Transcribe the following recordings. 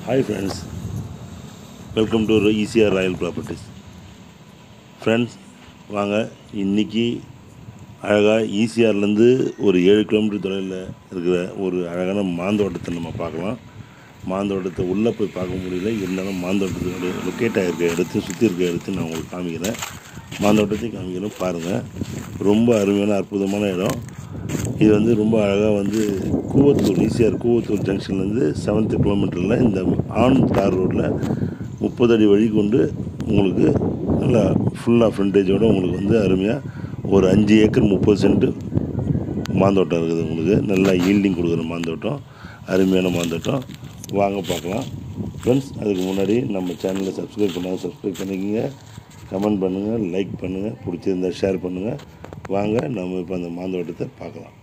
hi friends welcome to ECR Royal Properties friends வாங்க இன்றைக்கி அழகாக ஈசிஆர்லேருந்து ஒரு ஏழு கிலோமீட்டர் தொலைவில் இருக்கிற ஒரு அழகான மாந்தோட்டத்தை நம்ம பார்க்கலாம் மாந்தோட்டத்தை உள்ளே போய் பார்க்க முடியல இருந்தாலும் மாந்தோட்டத்தோட லொக்கேட் ஆகிருக்க இடத்தையும் சுற்றி இருக்க இடத்தையும் நான் உங்களுக்கு காமிக்கிறேன் மாந்தோட்டத்தையும் காமிக்கிறேன் பாருங்கள் ரொம்ப அருமையான அற்புதமான இடம் இது வந்து ரொம்ப அழகாக வந்து கூவத்தூர் ஈசிஆர் கூவத்தூர் ஜங்ஷன்லேருந்து செவன்த்து கிலோமீட்டரில் இந்த ஆன் தார் ரோட்டில் முப்பது அடி வழி கொண்டு உங்களுக்கு நல்லா ஃபுல்லாக ஃப்ரண்டேஜோடு உங்களுக்கு வந்து அருமையாக ஒரு அஞ்சு ஏக்கர் முப்பது சென்ட் மாந்தோட்டம் இருக்குது உங்களுக்கு நல்லா ஈல்டிங் கொடுக்குற மாந்தோட்டம் அருமையான மாந்தோட்டம் வாங்க பார்க்கலாம் ஃப்ரெண்ட்ஸ் அதுக்கு முன்னாடி நம்ம சேனலை சப்ஸ்கிரைப் பண்ணாங்க சப்ஸ்கிரைப் பண்ணிக்கோங்க கமெண்ட் பண்ணுங்கள் லைக் பண்ணுங்கள் பிடிச்சிருந்தா ஷேர் பண்ணுங்கள் வாங்க நம்ம இப்போ அந்த மாந்தோட்டத்தை பார்க்கலாம்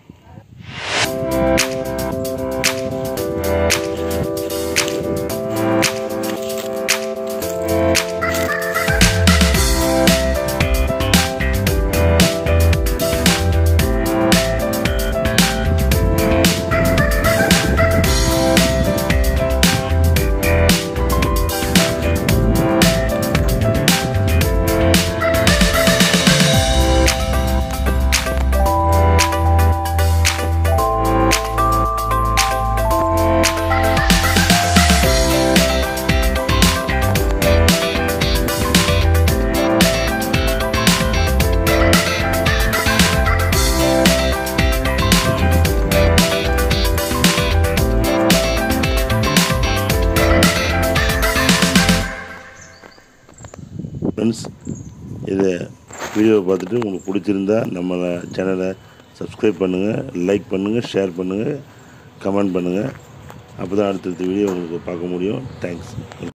ஃப்ரெண்ட்ஸ் இதை வீடியோவை பார்த்துட்டு உங்களுக்கு பிடிச்சிருந்தா நம்ம சேனலை சப்ஸ்கிரைப் பண்ணுங்கள் லைக் பண்ணுங்கள் ஷேர் பண்ணுங்கள் கமெண்ட் பண்ணுங்கள் அப்போ தான் அடுத்தடுத்த வீடியோ உங்களுக்கு பார்க்க முடியும் தேங்க்ஸ்